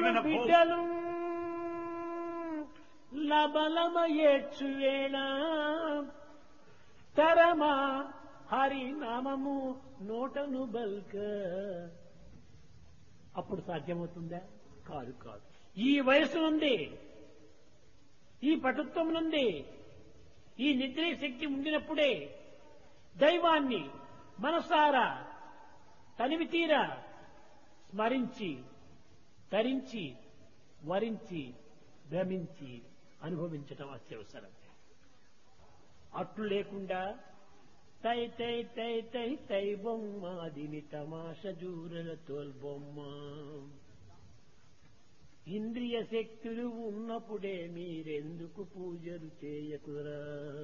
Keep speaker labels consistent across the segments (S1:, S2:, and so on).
S1: given a boast.
S2: బిడ్డలు లబలమ ఏడ్చువేళ తరమా హరి నామము నోటను బల్క అప్పుడు సాధ్యమవుతుందా కాదు కాదు ఈ వయసు నుండి ఈ పటుత్వం నుండి ఈ నిద్రే శక్తి ఉండినప్పుడే దైవాన్ని మనసారా తనివి తీరా స్మరించి తరించి వరించి భ్రమించి అనుభవించటం అత్యవసరం అట్లు లేకుండా తై తై తై తై తై బొమ్మ దిని తమాష జూరల తోల్బొమ్మ ఇంద్రియ శక్తులు ఉన్నప్పుడే మీరెందుకు పూజలు చేయకురా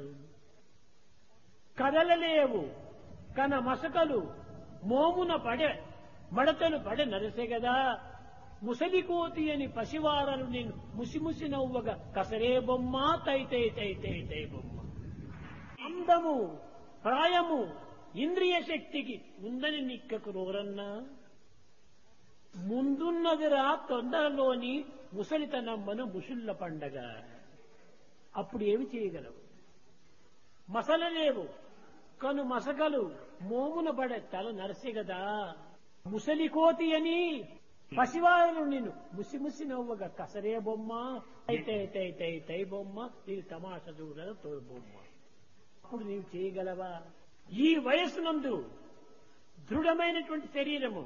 S2: కదలలేవు కన మసకలు మోమున పడె మడతలు పడె నరసే గదా ముసలి కోతి అని పసివారలు నేను ముసిముసి నవ్వగా కసరే బొమ్మ తై తై తై తై తై బొమ్మ అందము ప్రాయము ఇంద్రియ శక్తికి ఉందని నిక్కకు రోరన్నా ముందున్నదిరా తొందరలోని ముసలితనమ్మను ముసుళ్ళ పండగ అప్పుడు ఏమి చేయగలవు మసలలేవు కను మసకలు మోమున పడే తల నరసే గదా ముసలి కోతి అని పసివారు నిన్ను ముసిముసి నవ్వగా కసరే బొమ్మ అయితే తై తై తై బొమ్మ ఇది తమాష చూడల తోడు బొమ్మ అప్పుడు నీవు చేయగలవా ఈ వయస్సునందు దృఢమైనటువంటి శరీరము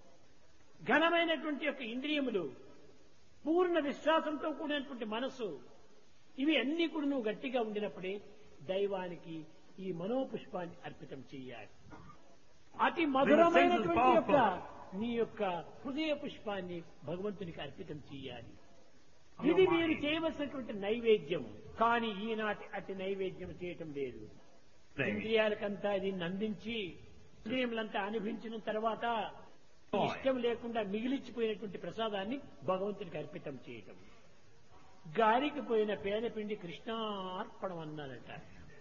S2: ఘనమైనటువంటి యొక్క ఇంద్రియములు పూర్ణ విశ్వాసంతో కూడినటువంటి మనస్సు ఇవి అన్ని కూడా నువ్వు గట్టిగా ఉండినప్పుడే దైవానికి ఈ మనోపుష్పాన్ని అర్పితం చేయాలి అతి మధురమైనటువంటి యొక్క నీ యొక్క హృదయ పుష్పాన్ని భగవంతునికి అర్పితం చేయాలి ఇది మీరు చేయవలసినటువంటి నైవేద్యం కానీ ఈనాటి అతి నైవేద్యం చేయటం లేదు ఇంద్రియాలకంతా దీన్ని అందించి ఇంద్రియములంతా అనుభవించిన తర్వాత ఇష్టం లేకుండా మిగిలిచ్చిపోయినటువంటి ప్రసాదాన్ని భగవంతునికి అర్పితం చేయటం గాలికి పోయిన పేదపిండి కృష్ణార్పణం అన్నారట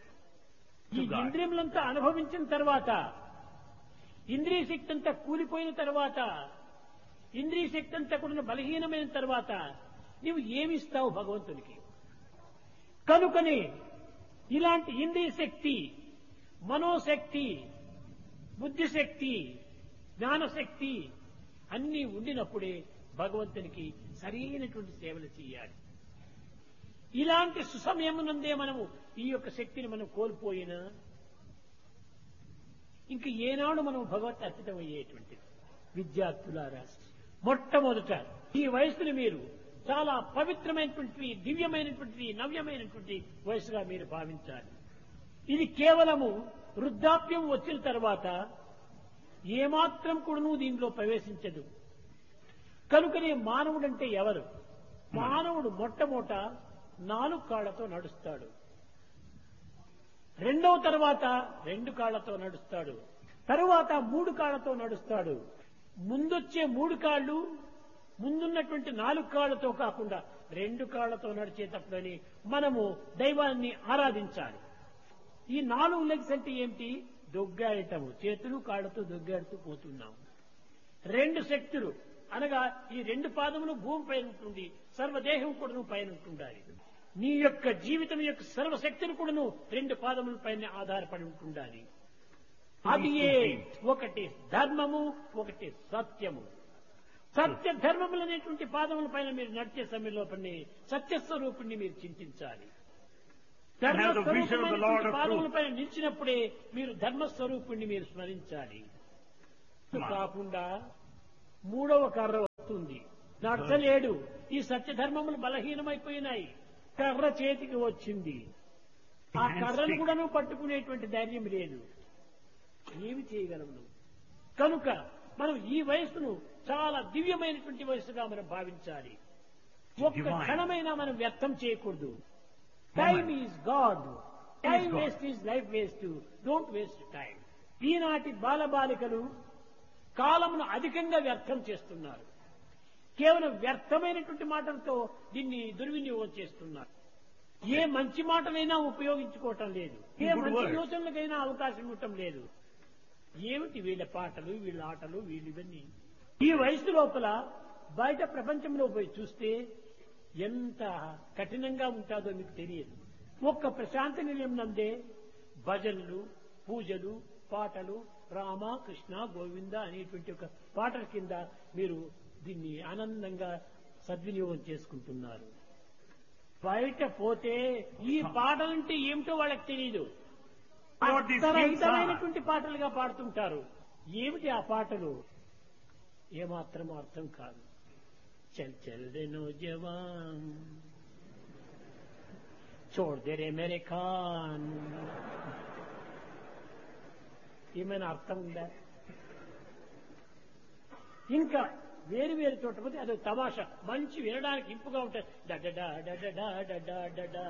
S2: ఈ ఇంద్రియములంతా అనుభవించిన తర్వాత ఇంద్రియ శక్తి అంతా కూలిపోయిన తర్వాత ఇంద్రియ శక్తి అంతా కూడా బలహీనమైన తర్వాత నీవు ఏమిస్తావు భగవంతునికి కనుకనే ఇలాంటి ఇంద్రియ శక్తి మనోశక్తి బుద్ధిశక్తి జ్ఞానశక్తి అన్నీ ఉండినప్పుడే భగవంతునికి సరైనటువంటి సేవలు చేయాలి ఇలాంటి సుసమయమునందే మనము ఈ యొక్క శక్తిని మనం కోల్పోయినా ఇంక ఏనాడు మనం భగవత్ అర్పితం అయ్యేటువంటిది విద్యార్థులారా మొట్టమొదట ఈ వయసుని మీరు చాలా పవిత్రమైనటువంటి దివ్యమైనటువంటి నవ్యమైనటువంటి వయసుగా మీరు భావించాలి ఇది కేవలము వృద్ధాప్యం వచ్చిన తర్వాత ఏమాత్రం కూడాను దీనిలో ప్రవేశించదు కనుకనే మానవుడంటే ఎవరు మానవుడు మొట్టమొదట నాలుగు కాళ్లతో నడుస్తాడు రెండవ తర్వాత రెండు కాళ్లతో నడుస్తాడు తరువాత మూడు కాళ్లతో నడుస్తాడు ముందొచ్చే మూడు కాళ్ళు ముందున్నటువంటి నాలుగు కాళ్లతో కాకుండా రెండు కాళ్లతో నడిచేటప్పుడని మనము దైవాన్ని ఆరాధించాలి ఈ నాలుగు లెగ్స్ అంటే ఏమిటి దొగ్గాడటము చేతులు కాళ్లతో దొగ్గాడుతూ పోతున్నాము రెండు శక్తులు అనగా ఈ రెండు పాదములు భూమి పైన ఉంటుంది సర్వదేహం కూడాను పైన ఉంటుండాలి నీ యొక్క జీవితం యొక్క సర్వశక్తులు కూడాను రెండు పాదముల పైన ఆధారపడి ఉంటుండాలి అది ఏ ఒకటి ధర్మము ఒకటి సత్యము సత్య ధర్మములు అనేటువంటి పాదముల పైన మీరు నడిచే సమయంలో పని సత్యస్వరూపుణ్ణి మీరు చింతించాలి
S1: have the vision of the Lord of
S2: పాదముల
S1: truth.
S2: పైన నిలిచినప్పుడే మీరు ధర్మస్వరూపుణ్ణి మీరు స్మరించాలి కాకుండా మూడవ కర్ర వస్తుంది నడచలేడు ఈ సత్యధర్మములు బలహీనమైపోయినాయి కర్ర చేతికి వచ్చింది ఆ కర్రను కూడాను పట్టుకునేటువంటి ధైర్యం లేదు ఏమి చేయగలము నువ్వు? కనుక మనం ఈ వయస్సును చాలా దివ్యమైనటువంటి వయస్సుగా మనం భావించాలి ఒక్క
S1: Divine.
S2: క్షణమైనా మనం వ్యర్థం చేయకూడదు time is God time
S1: God.
S2: Waste is life waste don't waste time ఈనాటి బాలబాలికలు కాలమును అధికంగా వ్యర్థం చేస్తున్నారు కేవలం వ్యర్థమైనటువంటి మాటలతో దీన్ని దుర్వినియోగం చేస్తున్నారు ఏ మంచి మాటలైనా ఉపయోగించుకోవటం లేదు ఏ
S1: Good
S2: మంచి
S1: word.
S2: యోచనలకైనా అవకాశం ఇవ్వటం లేదు ఏమిటి వీళ్ళ పాటలు వీళ్ళ ఆటలు వీళ్ళు ఇవన్నీ ఈ వయసు లోపల బయట ప్రపంచంలో పోయి చూస్తే ఎంత కఠినంగా ఉంటుందో మీకు తెలియదు ఒక్క ప్రశాంత నిలయం నందే భజనలు పూజలు పాటలు రామ కృష్ణ గోవింద అనేటువంటి ఒక పాటల కింద మీరు దీన్ని ఆనందంగా సద్వినియోగం చేసుకుంటున్నారు బయట పోతే ఈ పాటలంటే ఏమిటో వాళ్ళకి తెలియదు
S1: What these things are.
S2: అర్థరహితమైనటువంటి పాటలుగా పాడుతుంటారు ఏమిటి ఆ పాటలు ఏమాత్రం అర్థం కాదు చల్ చల్ రే నోజవాన్ చోడ్ దే రే మేరే ఖాన్ ఏమైనా అర్థం ఉందా ఇంకా వేరు వేరు చోట పోతే అదో తమాషా మంచి వినడానికి ఇంపుగా ఉంటాయి డడడా డడడా డడా డడా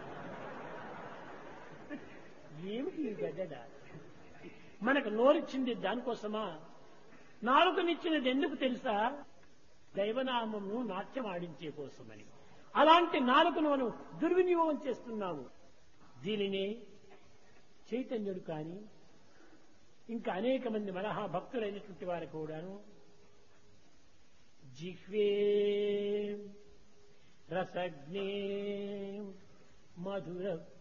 S2: ఏమిటి ఈ గడ్డడ మనకు నోరిచ్చింది దానికోసమా నాలుకనిచ్చినది ఎందుకు తెలుసా దైవనామమును నాట్యం ఆడించే కోసమని అలాంటి నాలుకను మనం దుర్వినియోగం చేస్తున్నాము దీనిని చైతన్యుడు కానీ ఇంకా అనేక మంది మరహా భక్తులైనటువంటి వారు కూడాను జిహ్వే రసజ్ఞే మధుర